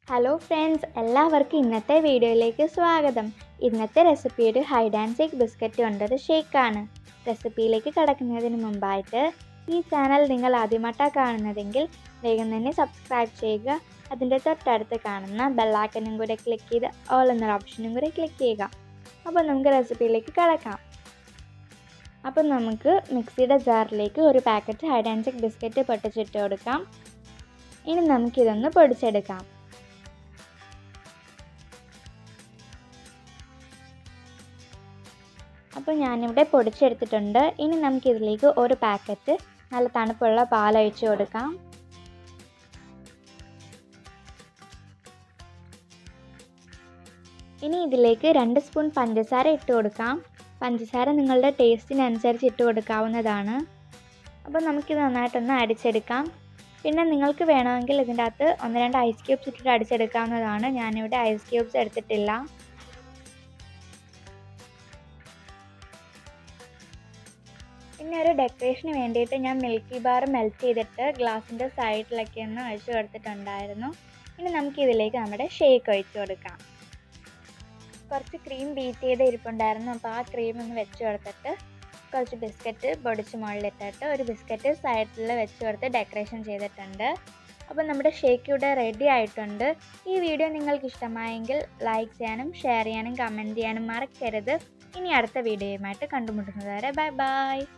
hello friends എല്ലാവർക്കും ഇന്നത്തെ വീഡിയോയിലേക്ക് സ്വാഗതം ഇന്നത്തെ റെസിപ്പി ഒരു ഹൈഡ് ആൻഡ് സീക്ക് ബിസ്ക്കറ്റ് കൊണ്ടൊരു ഷേക്കാണ് റെസിപ്പിയിലേക്ക് കടക്കുന്നതിന് മുമ്പായിട്ട് ഈ ചാനൽ നിങ്ങൾ ആദ്യമായിട്ടാണ് കാണുന്നതെങ്കിൽ വേഗം തന്നെ സബ്സ്ക്രൈബ് ചെയ്യുക അതിൻ്റെ തൊട്ടടുത്ത് കാണുന്ന ബെല്ലാക്കനും കൂടെ ക്ലിക്ക് ചെയ്ത് ഓൾ എന്നൊരു ഓപ്ഷനും കൂടെ ക്ലിക്ക് ചെയ്യുക അപ്പോൾ നമുക്ക് റെസിപ്പിയിലേക്ക് കടക്കാം അപ്പോൾ നമുക്ക് മിക്സിയുടെ ജാറിലേക്ക് ഒരു packet hide and seek biscuit പൊട്ടിച്ചിട്ട് കൊടുക്കാം ഇനി നമുക്കിതൊന്ന് പൊടിച്ചെടുക്കാം അപ്പോൾ ഞാനിവിടെ പൊടിച്ചെടുത്തിട്ടുണ്ട് ഇനി നമുക്കിതിലേക്ക് ഒരു പാക്കറ്റ് നല്ല തണുപ്പുള്ള പാലൊഴിച്ച് കൊടുക്കാം ഇനി ഇതിലേക്ക് രണ്ട് സ്പൂൺ പഞ്ചസാര ഇട്ട് കൊടുക്കാം പഞ്ചസാര നിങ്ങളുടെ ടേസ്റ്റിനനുസരിച്ച് ഇട്ട് കൊടുക്കാവുന്നതാണ് അപ്പോൾ നമുക്കിത് നന്നായിട്ടൊന്ന് അടിച്ചെടുക്കാം പിന്നെ നിങ്ങൾക്ക് വേണമെങ്കിൽ ഇതിൻ്റെ അകത്ത് ഒന്ന് രണ്ട് ഐസ് ക്യൂബ്സ് ഇട്ടിട്ട് അടിച്ചെടുക്കാവുന്നതാണ് ഞാനിവിടെ ഐസ് ക്യൂബ്സ് എടുത്തിട്ടില്ല പിന്നെ ഒരു ഡെക്കറേഷന് വേണ്ടിയിട്ട് ഞാൻ മിൽക്കി ബാർ മെൽറ്റ് ചെയ്തിട്ട് ഗ്ലാസിൻ്റെ സൈഡിലൊക്കെ ഒന്ന് ഒഴിച്ചു കൊടുത്തിട്ടുണ്ടായിരുന്നു ഇനി നമുക്ക് ഇതിലേക്ക് നമ്മുടെ ഷേക്ക് ഒഴിച്ചു കൊടുക്കാം കുറച്ച് ക്രീം ബീറ്റ് ചെയ്ത് ഇരിപ്പുണ്ടായിരുന്നു അപ്പോൾ ആ ക്രീം ഒന്ന് വെച്ച് കൊടുത്തിട്ട് കുറച്ച് ബിസ്ക്കറ്റ് പൊടിച്ച് മുകളിലിട്ടിട്ട് ഒരു ബിസ്ക്കറ്റ് സൈഡിൽ വെച്ച് കൊടുത്ത് ഡെക്കറേഷൻ ചെയ്തിട്ടുണ്ട് അപ്പോൾ നമ്മുടെ ഷേക്ക് ഇവിടെ റെഡി ആയിട്ടുണ്ട് ഈ വീഡിയോ നിങ്ങൾക്ക് ഇഷ്ടമായെങ്കിൽ ലൈക്ക് ചെയ്യാനും ഷെയർ ചെയ്യാനും കമൻറ്റ് ചെയ്യാനും മറക്കരുത് ഇനി അടുത്ത വീഡിയോയുമായിട്ട് കണ്ടുമുട്ടുന്നത് വരെ ബൈ ബൈ